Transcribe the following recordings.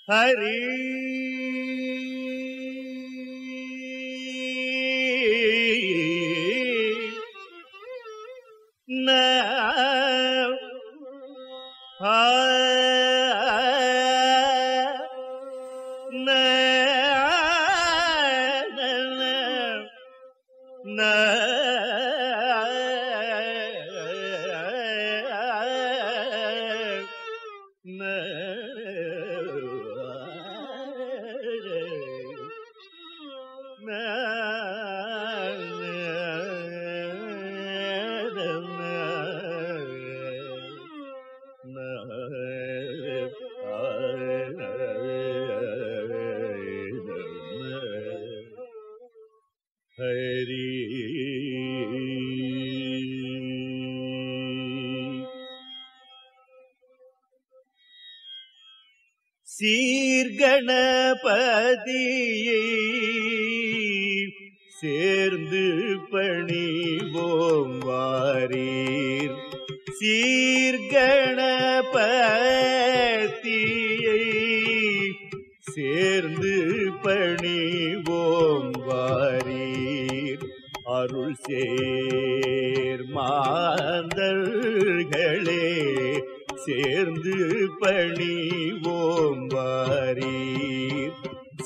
ஹரி ந ஆ ந ந ஹரி சீர்கணபதியை சேர்ந்து பணிவோம் வாரீர் சீர்கணபதியை சேர்ந்து பணிவோம் வாரீர் அருள் சேர் மாந்தர்களே சேர்ந்து பணிவோம் வாரீர்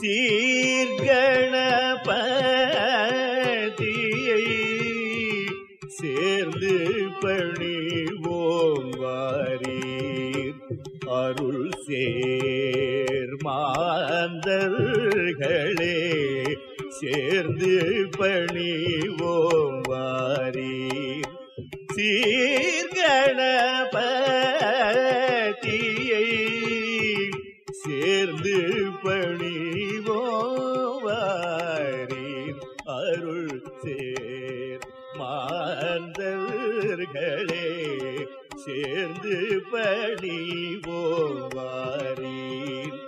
சீர்கணபதியை சேர்ந்து பணிவோம் வாரீர் அருள் சேர் மாந்தர்களே சேர்ந்து பணிவோம் வாரீர் சீர்கணபதியை சேர்ந்து பணிவோம் வாரீர் அருள் சேர் மாந்தர்களே சேர்ந்து பணிவோம் வாரீர்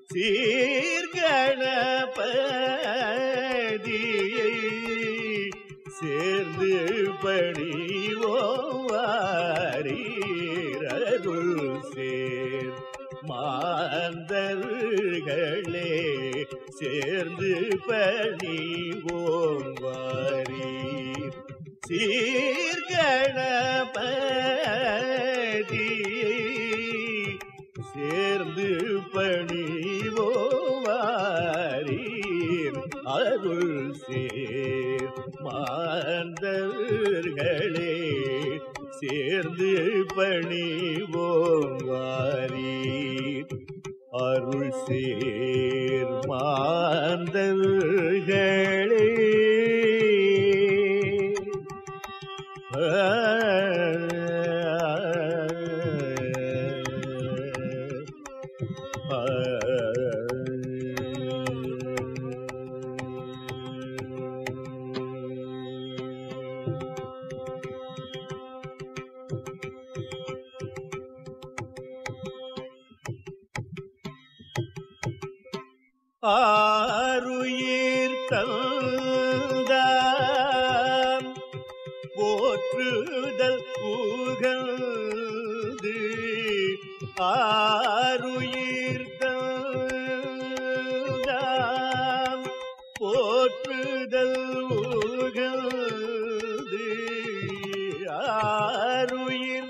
சீர்கணபதியை சேர்ந்து பணிவோம் வாரீர் அருள் சேர் மாந்தர்களே சேர்ந்து பணிவோம் வாரீர் சீர்கணபதியை சேர்ந்து பணிவோம் வாரீர் அருள் சேர் மாந்தர்களே சேர்ந்து பணிவோம் வாரீர் அருள் சேர் மாந்தர்களே ஆருயிர் தந்தான் போற்றுதல் புகழ்ந்து ஆருயிர் தந்தான் போற்றுதல் புகழ்ந்து ஆருயிர்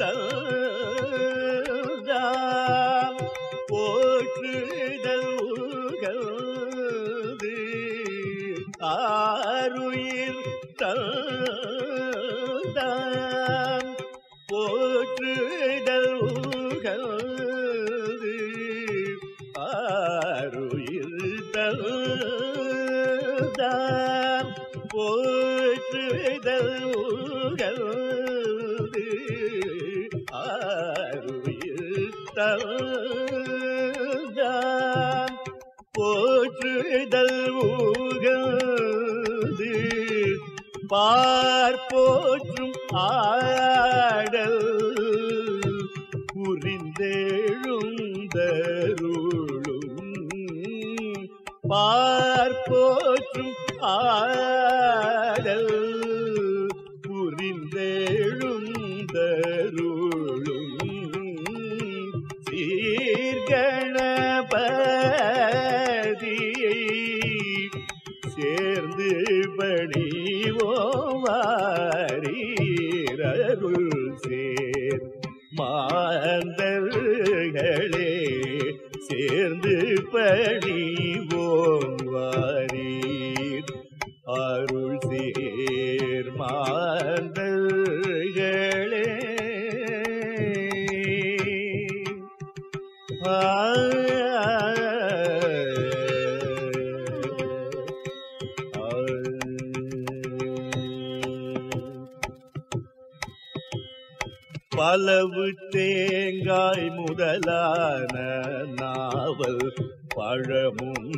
தந்தான் போற்றுதல் உகழ்ந்து ஆருயிர் தந்தான் போற்றுதல் உகழ்ந்து ஆருயிர் தந்தான் போற்றுதல் உகழ்ந்து ஆருயிர் தந்தான் போற்றுதல் உகழ்ந்து பார்ப்போற்றும் ஆடல் புரிந்தெழுந்தருளும் பார்ப்போற்றும் ஆடல் புரிந்தெழுந்தருளும் சீர்கணபதியை மாந்தர்களே சேர்ந்து பணிவோம் வாரீர் அருள் சேர் மாந்தர்களே பலவு தேங்காய் முதலான நாவல் பழமும்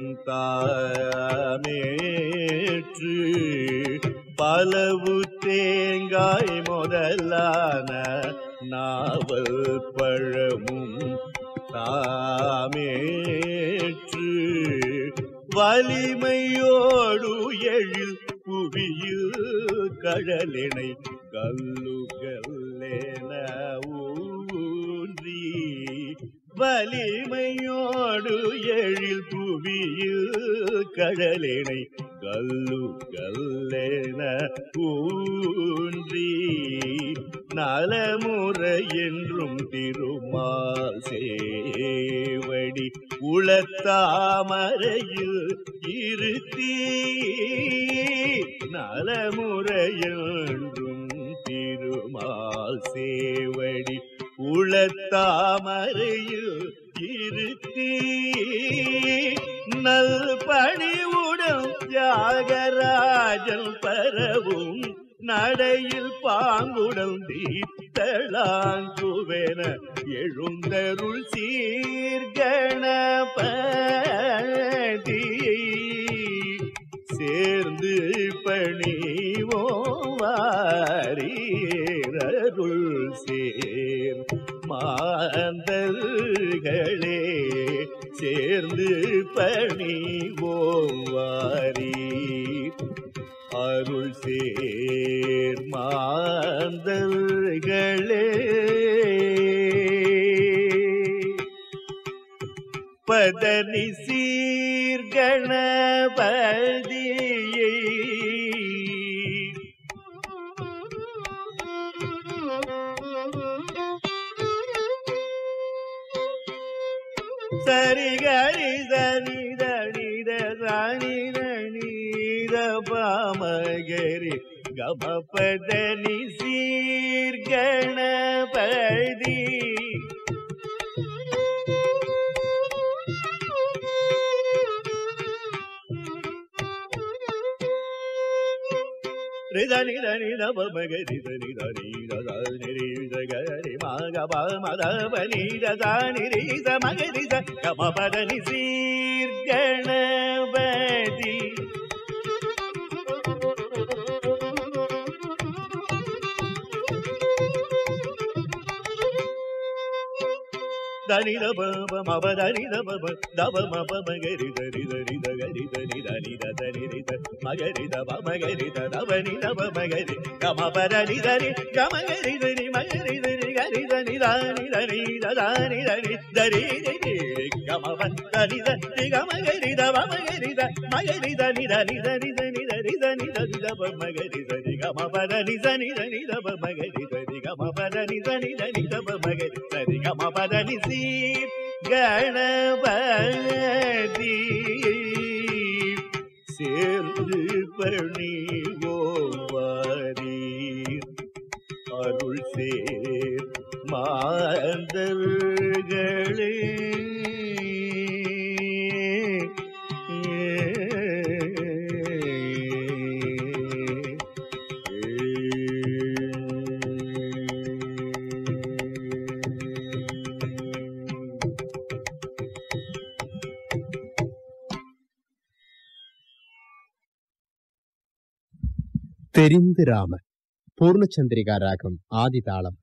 தாமேற்று பலவு தேங்காய் முதலான நாவல் பழமும் தாமேற்று வலிமையோடு எழில் புவியில் கடலினை கல்லு கல்லேன ஊன்றி வலிமையோடு எழில் புவியில் கடலினை கல்லு கல்லேன ஊன்றி நலமுறை என்றும் திருமால் சேவடி உளத்தாமரையில் இருத்தி நலமுறை என்றும் திருமால் சேவடி உளத்தாமரையில் இருத்தி நல் பணிவுடன் தியாகராஜன் பரவும் நடையில் பாங்குடன் தீத்தளாங்குவென எழுந்தருள் சீர்கணபதி சேர்ந்து பணிவோம் வாரீரருள் சேர் மாந்தர்களே சேர்ந்து பணிவோம் வாரீர் அருள் சேர் மாந்தர்களே பதனி சீர்கணபதியை சரி கரி சனி தனித சனி தனித பாமகரி கமபதனி சீர்கணபதி ரிதனி தனி தப மகரி தனி தனி தனி கரி மக மதபனி தனி ரீத மகரி கமபதனி சீர்கணபதி దని దబ మబ దని దబ దబ మబ మగరి దరి దరి దగరి దని దని దని రి ద మగరి దబ మగరి ద దబ ని దబ మగరి గమ పదని దని గమ గరి దని మగరి దని గరి దని దని దని దని దని దరి దని గమ దని దని గమ గరి దబ మగరి ద మగరి దని దని దని దని దరి దని దని దబ మగరి దని గమ పదని దని దని దబ మగరి దని గమ పదని దని దని దబ మగరి దని గమ పదని சீர் கணபதி சேர்ந்து பணிவோவாரீர் அருள் சேர் மாந்தர்களே தெரிந்து ராமர் பூர்ணச்சந்திரிகா ராகம் ஆதிதாளம்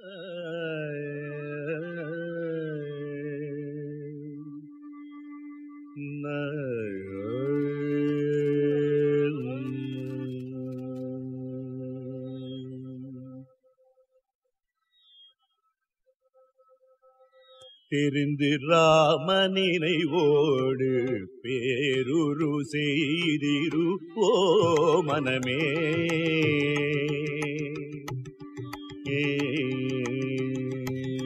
தெரிந்து ராம நினைவோடு பேருரு செய்திரு ஓ மனமே ஏ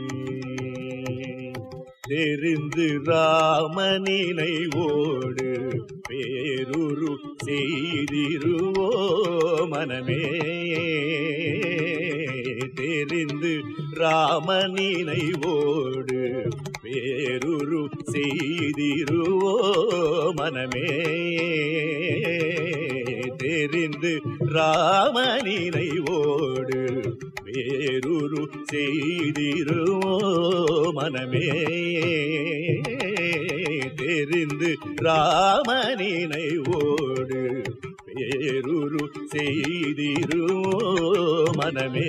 தெரிந்து ராமனினை ஓடு பேருரு செய்திருவோ மனமே தெரிந்து ராமனினை ஓடு பேருரு செய்திருவோ மனமே தெரிந்து ராமனினை ஓடு வேறுரு செய்திருவோ மனமே தெரிந்து ராமனினை ஓடு வேறுரு செய்திருவோ மனமே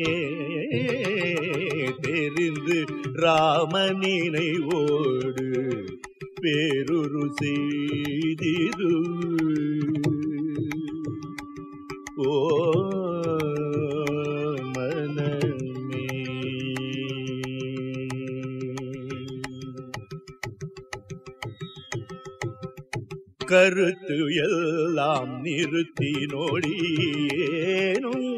தெரிந்து ராமனினை ஓடு பேருரு செய்திரு ஓ மனமே கருத்து எல்லாம் நிறுத்தி நோடியேனும்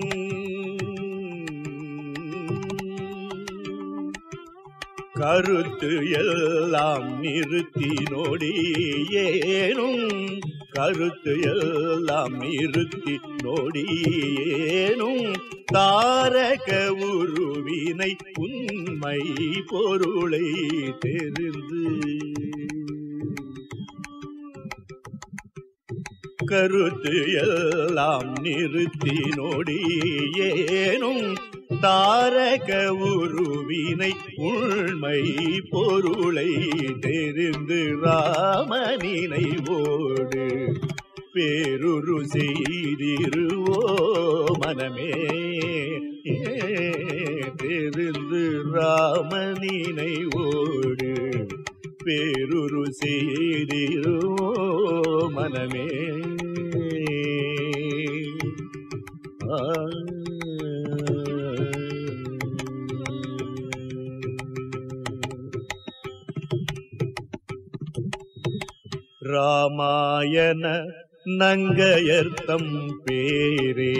கருத்து எல்லாம் நிறுத்தி நோடியேனும் கருத்து எல்லாம் நிறுத்தி நோடியேனும் தாரக உருவினை உண்மை பொருளை தெரிந்து கருத்து எல்லாம் நிறுத்தி நோடியேனும் தாரக உருவினை உண்மை பொருளை தெரிந்து ராமனினை ஓடு பேருரு செய்திருவோ மனமே தெரிந்து ராமனினை ஓடு பேருரு செய்திருவோ மனமே ஆ ராமாயண நங்கையர்த்தம் பேரே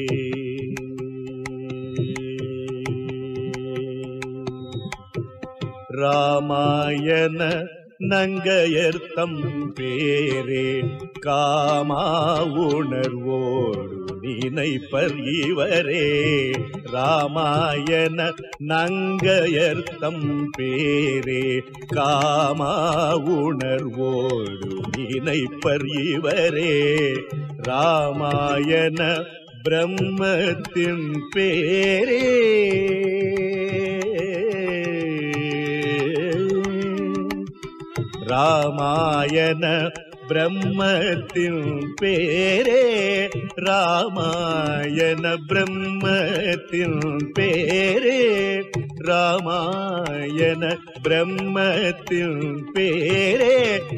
ராமாயண நங்கையர்த்தம் பேரே காமா உணர்வோடு நினைப்பர் இவரே ராமாயண நங்கையர்த்தம் பேரே காமா உணர்வோடு நினைப்பர் இவரே ராமாயண பிரம்மத்தின் பேரே ராமாயண பிரம்மத்தின் பேரே ராமாயண பிரம்மத்தின் பேரே ராமாயண பிரம்மத்தின் பேரே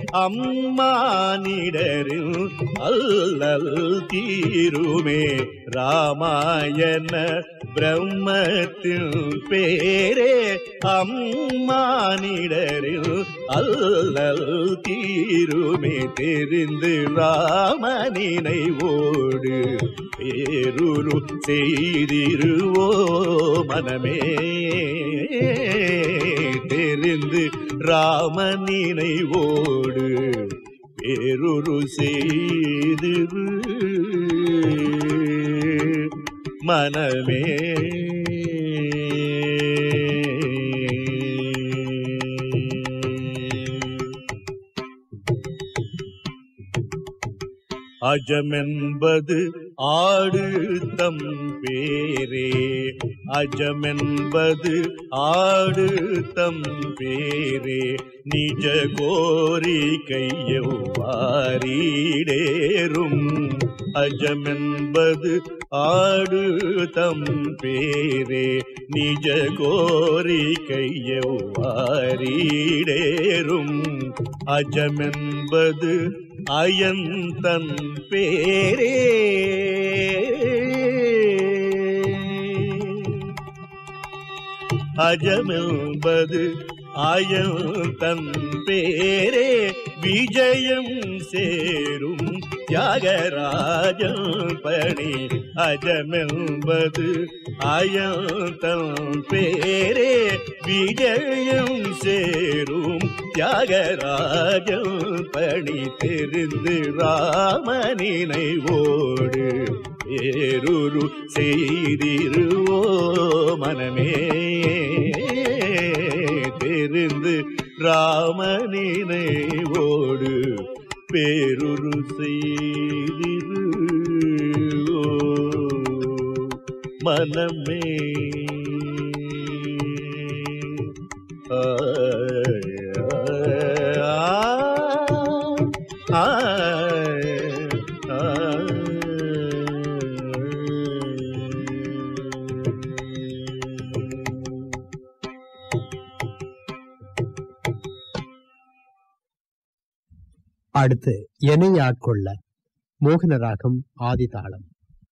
அம்மானிடரில் அல்லல் தீருமே ராமாயண பிரம்மத்தின் பேரே அம்மானிடரில் அல்லல் தீருமே தெரிந்து ராமனினை ஓடு பேருரு செய்திருவோ மனமே தெரிந்து ராமனினை ஓடு பேருரு செய்திரு மனமே அஜமென்பது ஆடு தம் பேரே அஜமென்பது ஆடு தம் பேரே நிஜ கோரிக்கையவாரீடேறும் அஜமென்பது ஆடு தம் பேரே நிஜ கோரிக்கையவாரீடேறும் அஜமென்பது அயந்தன் பேரே அஜமென்பது ஆயந்தன் பேரே விஜயம் சேரும் தியாகராஜன் பணி அஜமென்பது ஆயந்தன் பேரே விஜயம் சேரும் தியாகராஜன் பணி தெரிந்து ராமனினைவோடு ஏருரு செய்திருவோ மனமே தெரிந்து ராமனினைவோடு பேருரு செய்திருவோ மனமே ஆ ஆ அடுத்து என்னை ஆட்கொள்ள மோகனராகம் ஆதிதாளம்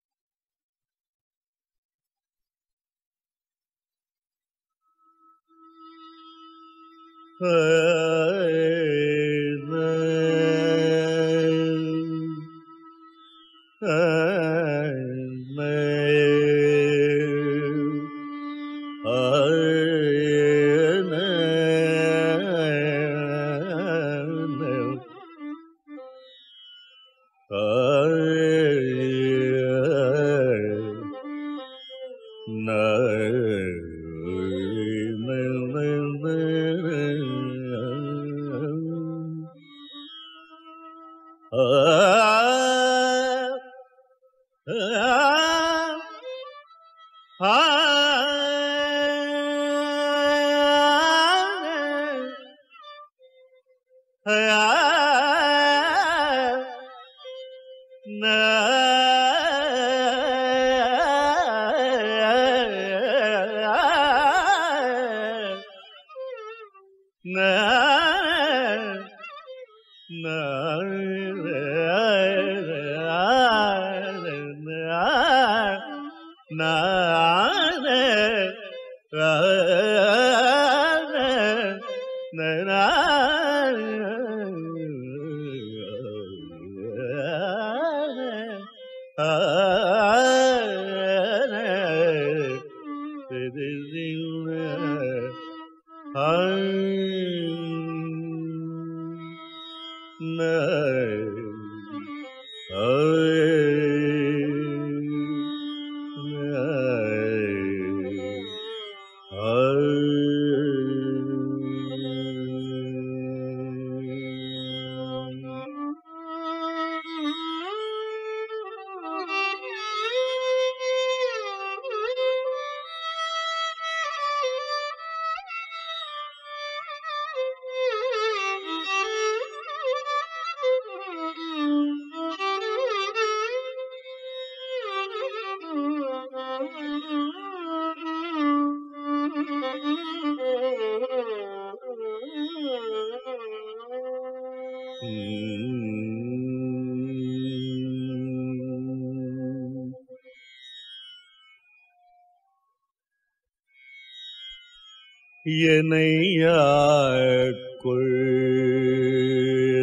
எனையாட்கொள்ள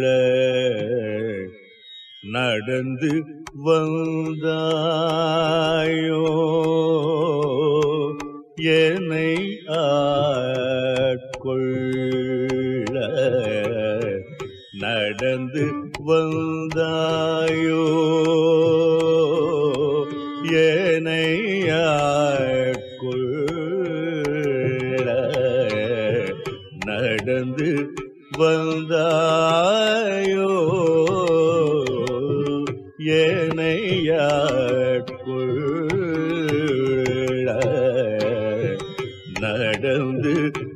நடந்து வந்தாயோ என்னை ஆட்கொள்ள நடந்து வந்தாயோ என்னை ஆட்கொள்ள நடந்து வந்தாயோ ஏனையாட்கொள்ள நடந்து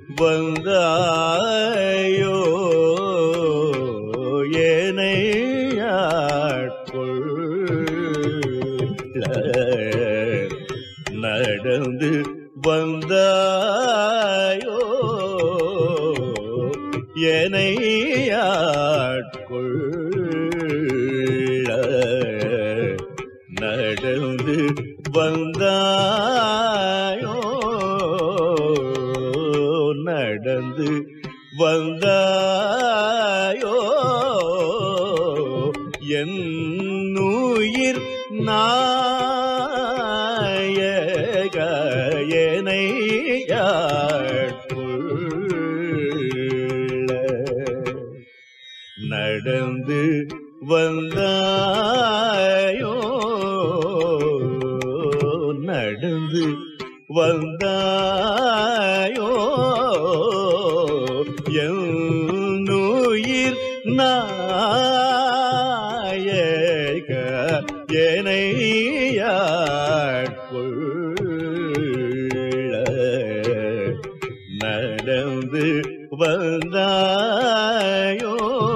வந்தாயோ ஏனையாட்கொள்ள நடந்து வந்தாயோ எனையாட்கொள்ள நடந்து வந்தாயோ நடந்து வந்தாயோ என்னுயிர் நாயகனை நடந்து வந்தாயோ நடந்து வந்தாயோ என்னுயிர் நாயக எனையாட்கொள்ள நடந்து வந்தாயோ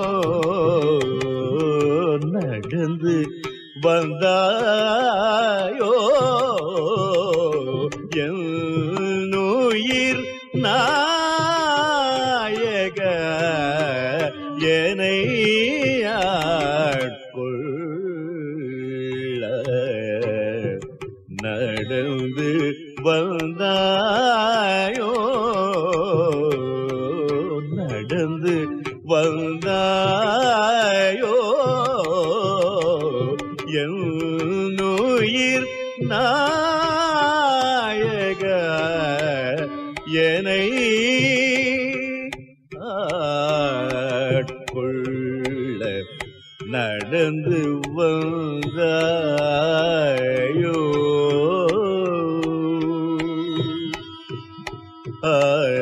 நடந்து வந்தாயோ என்னுயிர் நாயக எனையாட்கொள்ள நடந்து வந்தாயோ நடந்து வந்தாயோ என்னுயிர் நாயக எனை ஆட்கொள்ள நடந்து வந்தாயோ ஆ,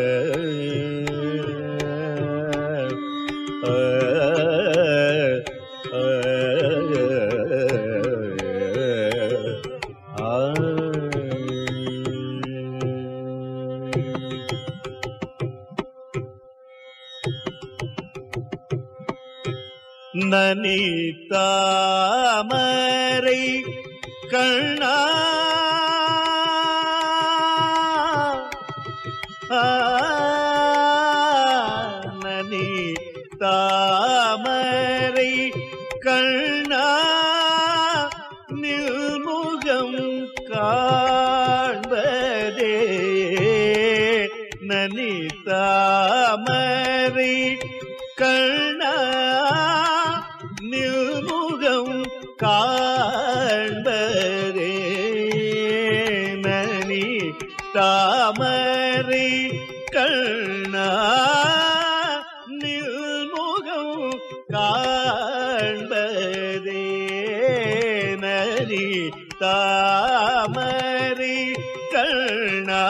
ஆ, ஆ, ஆ. நனி தாமரை கண்ணா ஆ, நனி தாமரை கண்ணா நில்முகம் காண்பதே நனி தாமரை கண்ணா நில்முகம் காண்பதே நனி தாமரை கண்ணா நில்முகம் காண்பதே நனி தாமரை கண்ணா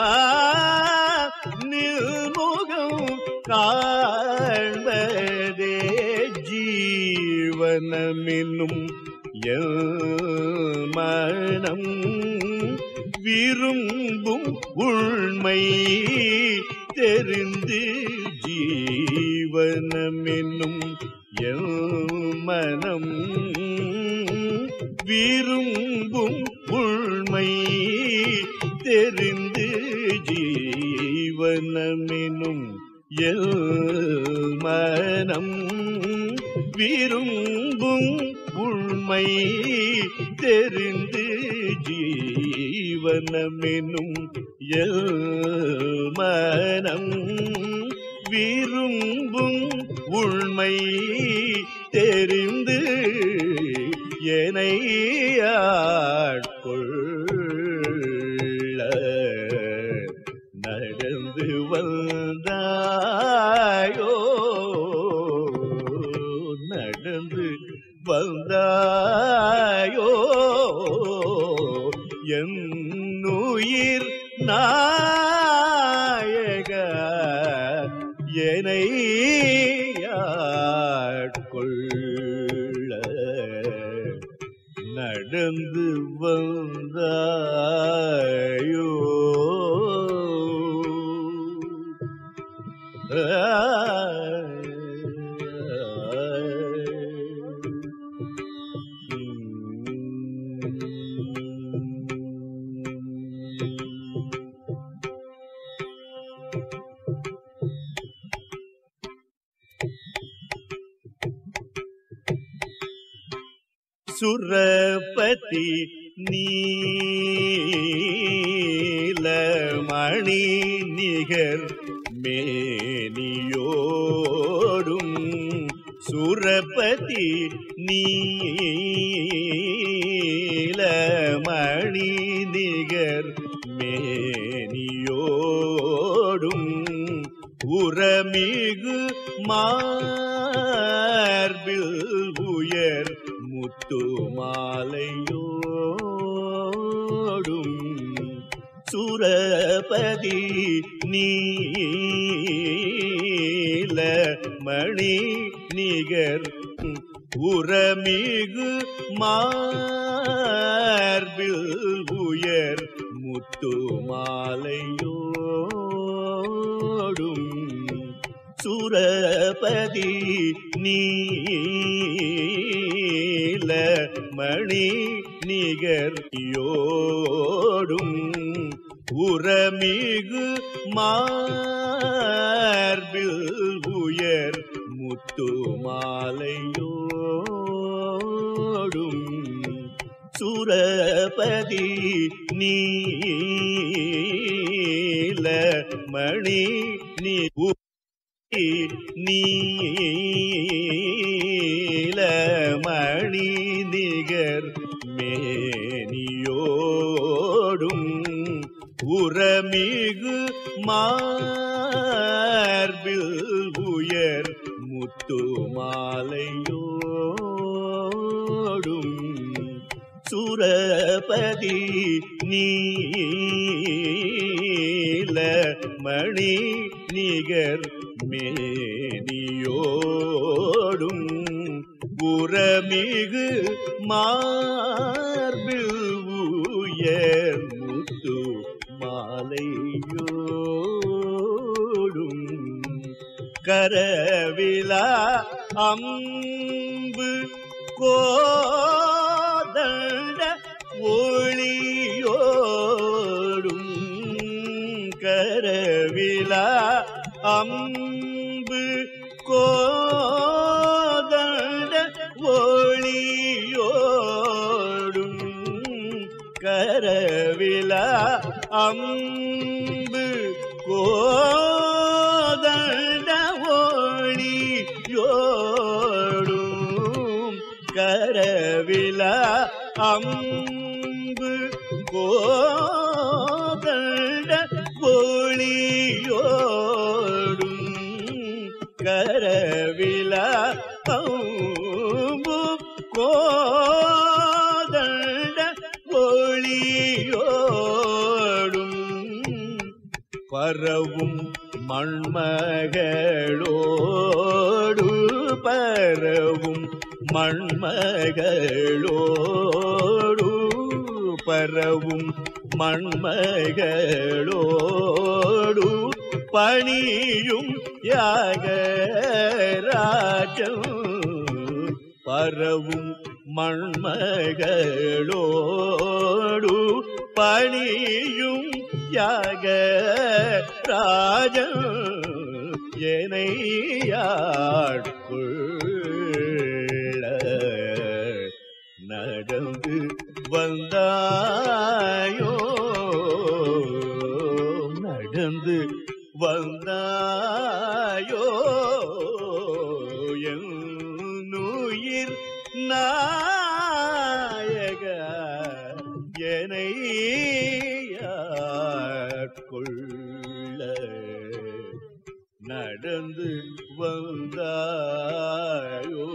நில்முகம் காண்பதே ஜீவனமென்னும் என் மனம் விரும்பும் உண்மை தெரிந்து ஜீவனமென்னும் என் மனம் விரும்பும் உண்மை தெரிந்து ஜீவனமெனும் எல் மனம் விரும்பும் உண்மை தெரிந்து ஜீவனமெனும் எல் மனம் விரும்பும் உண்மை தெரிந்து என்னை ஆட்கொள்ள நடந்து வந்தாயோ நடந்து வந்தாயோ என்னுயிர் நாயக என்னை ஆட்கொள்ள நடந்து வந்தாயோ சுரபதி நீல நீலமணி நிகர் மேனியோடும் சுரபதி நீலமணி நிகர் மேனியோடும் உரமிகு மார்பில் உயர் முத்து மாலையோடும் சுரபதி நீல மணி நிகர் உரமிகு மார்பில் உயர் முத்து மாலையோடும் சுரபதி நீல மணி நிகர் யோடும் உரமிகு மார்பில் உயர் முத்து மாலையோடும் சுரபதி நீல மணி நீ நீல மணி நிகர் மேனியோடும் உரமிகு மார்பில் உயர் முத்து மாலையோடும் சுரபதி நீல மணி நிகர் மேனியோடும் உரமிகு மார்பில் உயர் முத்து மாலையோடும் கரவிலா அம்பு கோதண்ட ஒளியோடும் கரவிலா அம்பு கோதண்ட ஒளியோடும் கரவிலா அம்பு கோதண்ட ஒளியோடும் கரவிலா அம்பு கோதண்ட ஒளியோடும் கரவிலா அம்பு கோதண்ட ஒளியோடும் பரவும் மண்மகளோடு பரவும் மண்மகளோடு பரவும் மண்மகளோடு பணியும் யாகராஜம் பரவும் மண்மகளோடு பணியும் யாக ராஜம் எனையாட்கொள்ள நடந்து வந்தாயோ நடந்து வந்தாயோ என்னுயிர் நாயக எனையாட்கொள்ள நடந்து வந்தாயோ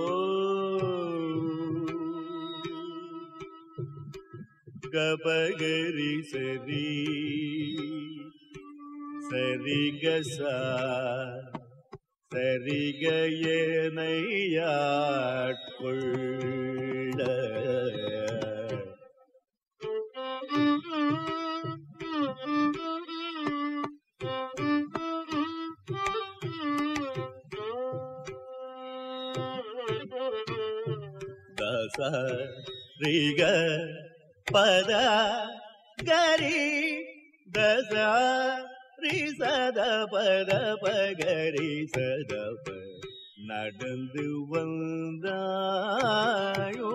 கபகரி சரி சரிகசா சரிகயனையாட்கொள்ள దశ రిగ పద గరి దశ ரி சத பத பகரி சத ப நடந்து வந்தாயோ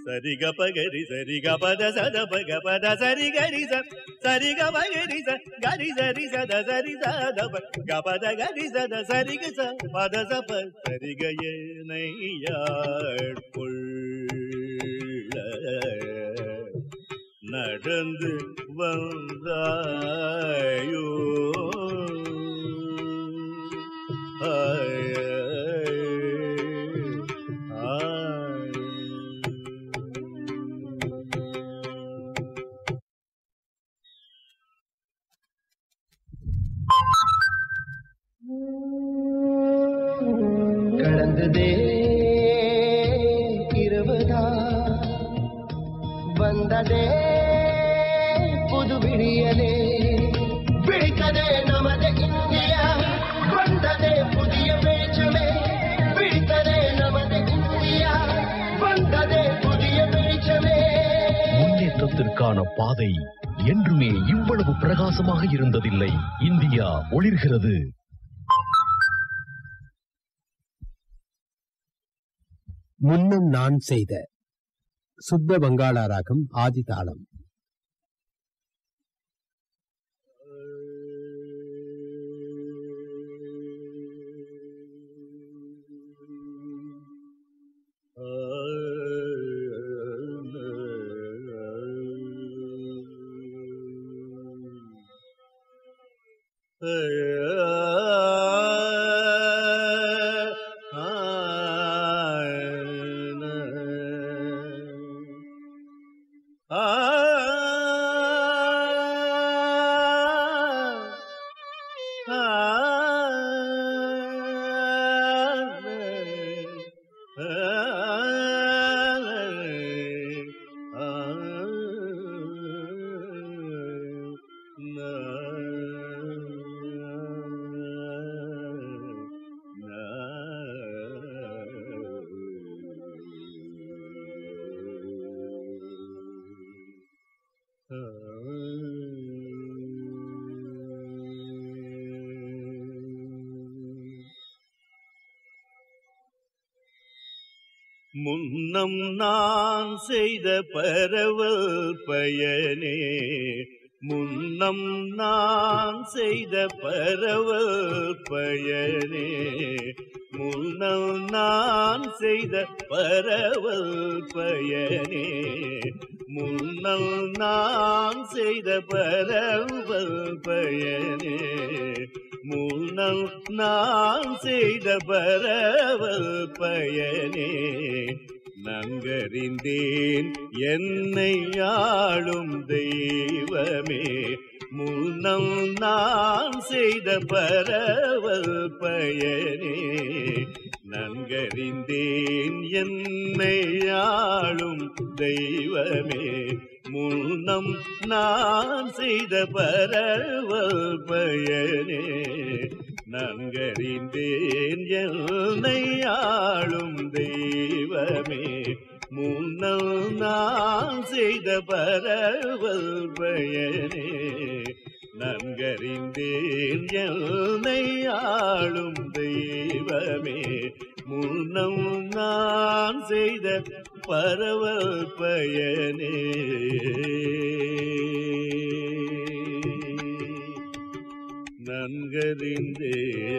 சரி க பகரி சரி க பத சத பக பத சரி கரி ச சரி க பகரி ச கரி சரி சத சரி சத ப க பத கரி சத சரி க ச பத ச ப சரி க ஏனையாட்கொள்ள நடந்து வந்தாயோ ஆய, ஆய. கடந்ததே இருபதா வந்ததே புது விடியலே பிடித்ததே நமது இந்தியா வந்ததே புதிய வெளிச்சமே பிடித்ததே நமது இந்தியா வந்ததே புதிய வெளிச்சமே முன்னேற்றத்திற்கான பாதை என்றுமே இவ்வளவு பிரகாசமாக இருந்ததில்லை இந்தியா ஒளிர்கிறது முன்னம் நான் செய்த சுத்த வங்காள ராகம் ஆதிதாளம் முன்னம் நான் செய்த பரவல் பயனே முன்னம் நான் செய்த பரவல் பயனே முன்னம் நான் செய்த பரவல் பயனே முன்னம் நான் செய்த பரவல் பயனே முன்னம் நான் செய்த பரவல் பயனே நன்கறிந்தேன் என்னை ஆளும் தெய்வமே முன்னம் நான் செய்த பரவல் பயனே நன்கறிந்தேன் என்னை ஆளும் தெய்வமே முன்னம் நான் செய்த பரவல் பயனே நன்கறிந்தேன் என்னை ஆளும் தெய்வமே முன்னம் நான் செய்த பரவல் பயனே நன்கறிந்தேன் என்னை ஆளும் தெய்வமே முன்னம் நான் செய்த பரவல் பயனே நன்கறிந்தே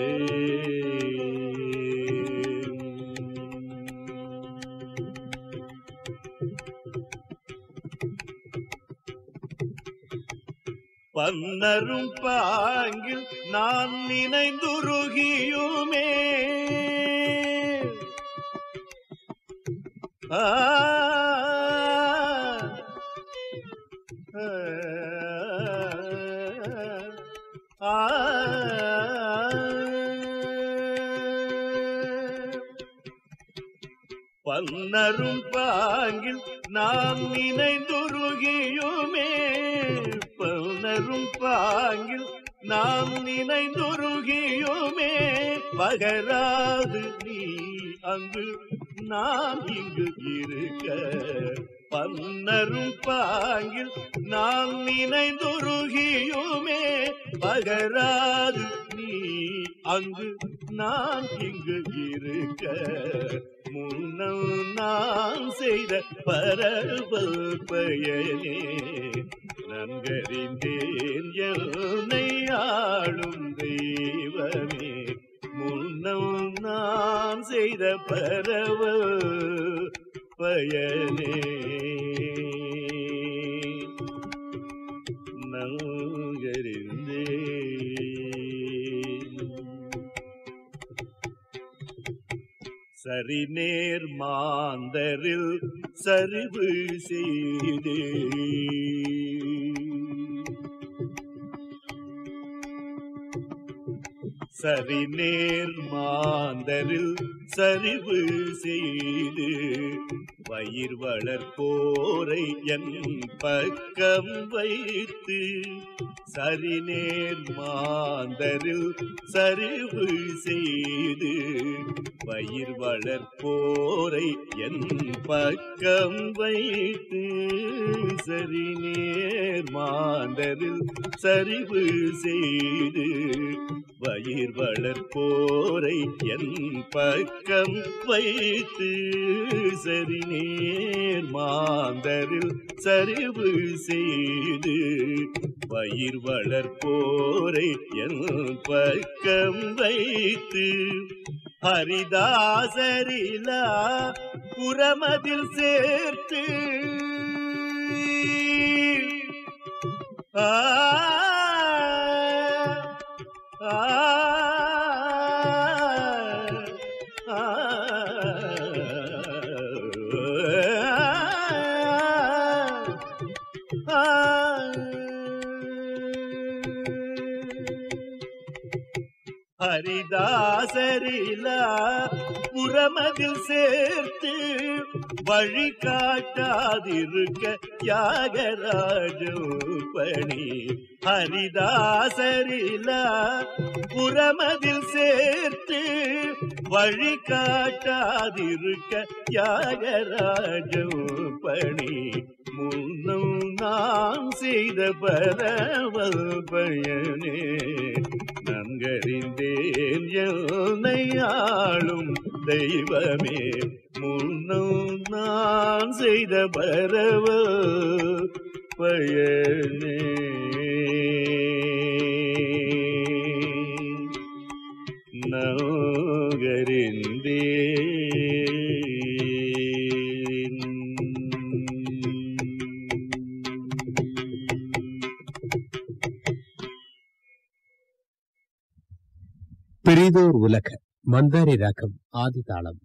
பன்னரும் பாங்கில் நான் நினைந்துருகியுமே ஆ ஆ பன்னரும் பாங்கில் நாம் நினைந்துருகியுமே பன்னரும் பாங்கில் நாம் நினைந்துருகியுமே பகராது நீ அங்கு நான் இங்கு இருக்க பன்னரும் பாங்கில் நாம் நினைந்துருகியுமே பகராது நீ அங்கு நான் இங்கு இருக்க முன்னம் நான் செய்த பரவல் பயனே நன்கறிந்தேன் என்னை ஆளும் தெய்வமே முன்னம் நான் செய்த பரவல் பயனே நல்கறிந்தேன் சரிநேர் மாந்தரில் சரிவு செய்து சரிநேர் மாந்தரில் சரிவு செய்து பயிர் வளர்ப்போரை என் பக்கம் வைத்து சரிநேர் மாந்தரில் சரிவு செய்து பயிர் வளர்ப்போரை என் பக்கம் வைத்து சரிநேர் மாந்தரில் சரிவு செய்து பயிர் வளர்ப்போரை என் பக்கம் வைத்து சரிநேர் மாந்தரில் சரிவு செய்து பயிர் வளர்ப்போரை என் பக்கம் வைத்து ஹரிதாசரிலா புறமதில் சேர்த்து ஆ ஆ ஆ ஹரிதாசரிலா புறமதில் சேர்த்து வழி காட்டாதிருக்க யாகராஜோ பணி ஹரிதாசரிலா புறமதில் சேர்த்து வழி காட்டாதிருக்க யாகராஜோ பணி முன்னும் நாம் செய்த பரவல் பயனே நன்கறிந்தேன் என்னை ஆளும் தெய்வமே முன்னும் நான் செய்த பரவல் பயனே நகரிந்தேன் பெரிதோர் உலக மந்தாரி ராகம் ஆதி தாளம்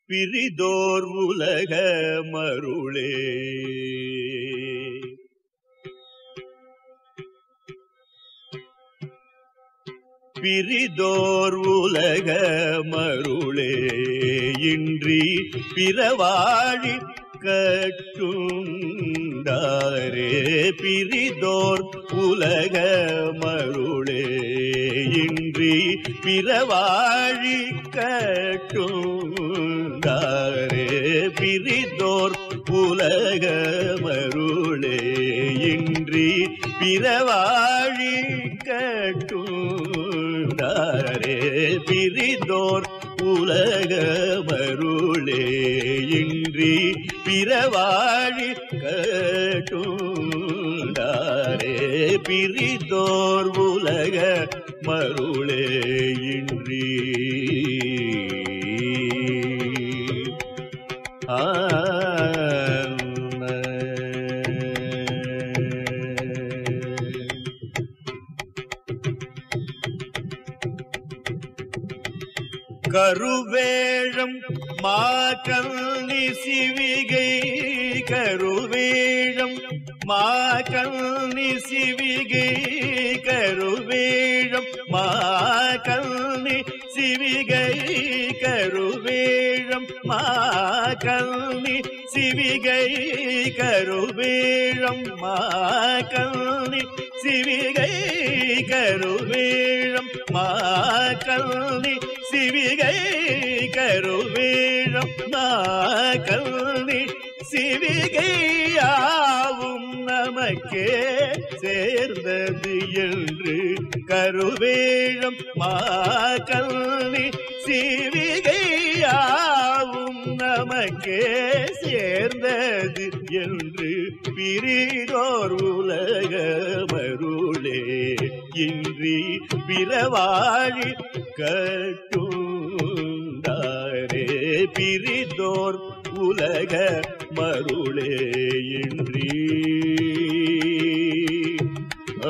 பிரிதோர் உலக மருளே பிரிதோர் உலக மருளே இன்றி பிறவாழி கட்டுண்டாரே பிரிதோர் உலக மருளே இன்றி பிறவாழி கட்டுண்டாரே பிரிதோர் உலக மருளே இன்றி பிறவாழி கட்டுண்டாரே பிரிதோர் உலக மருளே இன்றி பிறவாழி கட்டுண்டாரே பிரிதோர் உலக மருளே இன்றி ஆ கருவேழம் மாகல்னி சிவிகை கருவேழம் மாகல்னி சிவிகை கருவேழம் மாகல்னி சிவிகை கருவேழம் மாகல்னி சிவிகை கருவேழம் மாகல்னி சிவிகை கருவேழம் மாகல்னி சிவிகை கருவேழம் மாகல்னி சிவிகையாவும் நமக்கே சேர்ந்தது என்று கருவேழம் மாகல்னி சிவிகையாவும் நமக்கே சேர்ந்தது என்று பிரிதோர் உலக மருளே இன்றி பிறவாழி கட்டுண்டாரே பிரிதோர் உலக மருளே இன்றி ஆ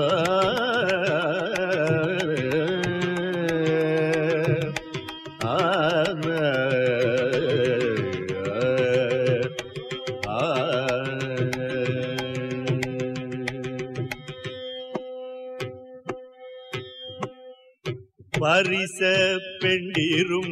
பரிச பெண்டிரும்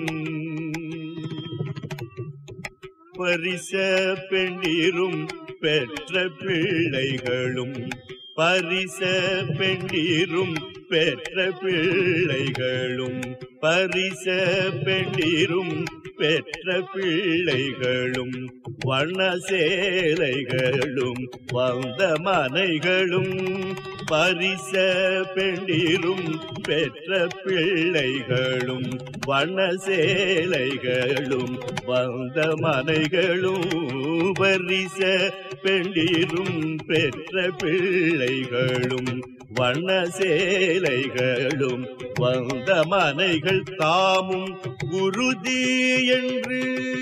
பரிச பெண்டிரும் பெற்ற பிள்ளைகளும் பரிச பெண்டிரும் பெற்ற பிள்ளைகளும் பரிச பெண்டிரும் பெற்ற பிள்ளைகளும் வண்ண சேலைகளும் வந்த மனைகளும் பரிச பெண்டிரும் பெற்ற பிள்ளைகளும் வண்ண சேலைகளும் வந்த மனைகளும் பரிச பெண்டிரும் பெற்ற பிள்ளைகளும் வண்ண சேலைகளும் வந்த மனைகள் தாமும் உறுதி என்று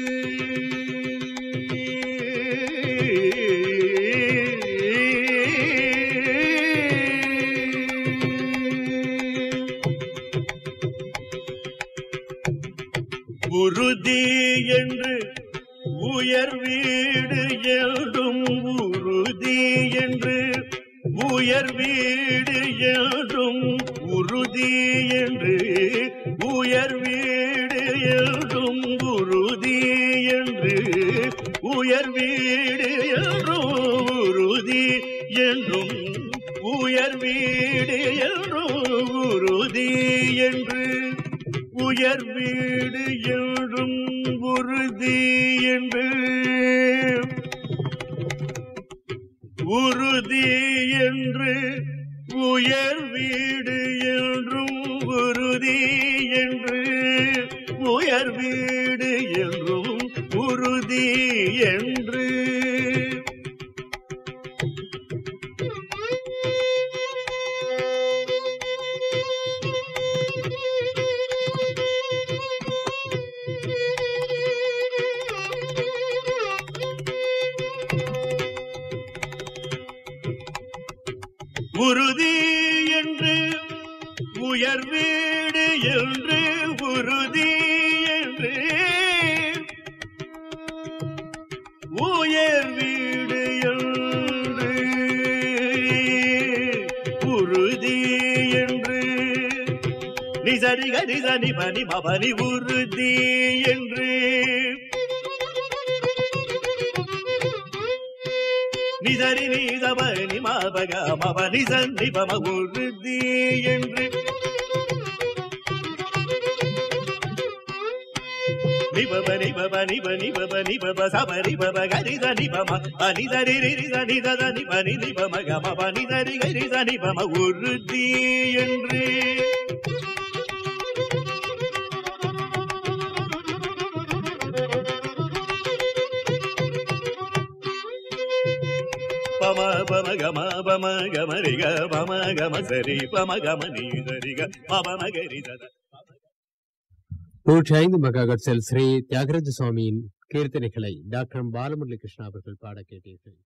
உறுதி என்று உயர் வீடு எழும் உறுதி என்று உயர் வீடு எழும் உறுதி என்று உயர் வீடு எழும் உறுதி என்று உயர் வீடு எழும் உறுதி என்றும் உயர் வீடு எழும் உறுதி என்று உயர் வீடு என்றும் உறுதி என்று உறுதி என்று உயர் வீடு என்றும் உறுதி என்று உயர் வீடு என்றும் உறுதி என்று உறுதி என்று உயர் வீடு என்று உறுதி என்று நிசரி கரி சனி பனி மபனி உறுதி என்று நிதரி நீதப நிமாபக மபனி சந்தி பம உறுதி என்று நிபப நிபப நிப நிபப நிபப சபரி பப கரி சனி பம அனிதரி ரிரி சனி தனி பனி நிபம கம பனி தரி கரி சனி பம உறுதி என்று பம பம கம பம கம ரிக பம கம சரி பம கம நீ சரிக பம கரி தத நூற்றி ஐந்து மெகாகட்ஸில் ஸ்ரீ தியாகராஜ சுவாமியின் கீர்த்தனைகளை டாக்டர் பாலமுரளி கிருஷ்ணா அவர்கள் பாட கேட்டீர்கள்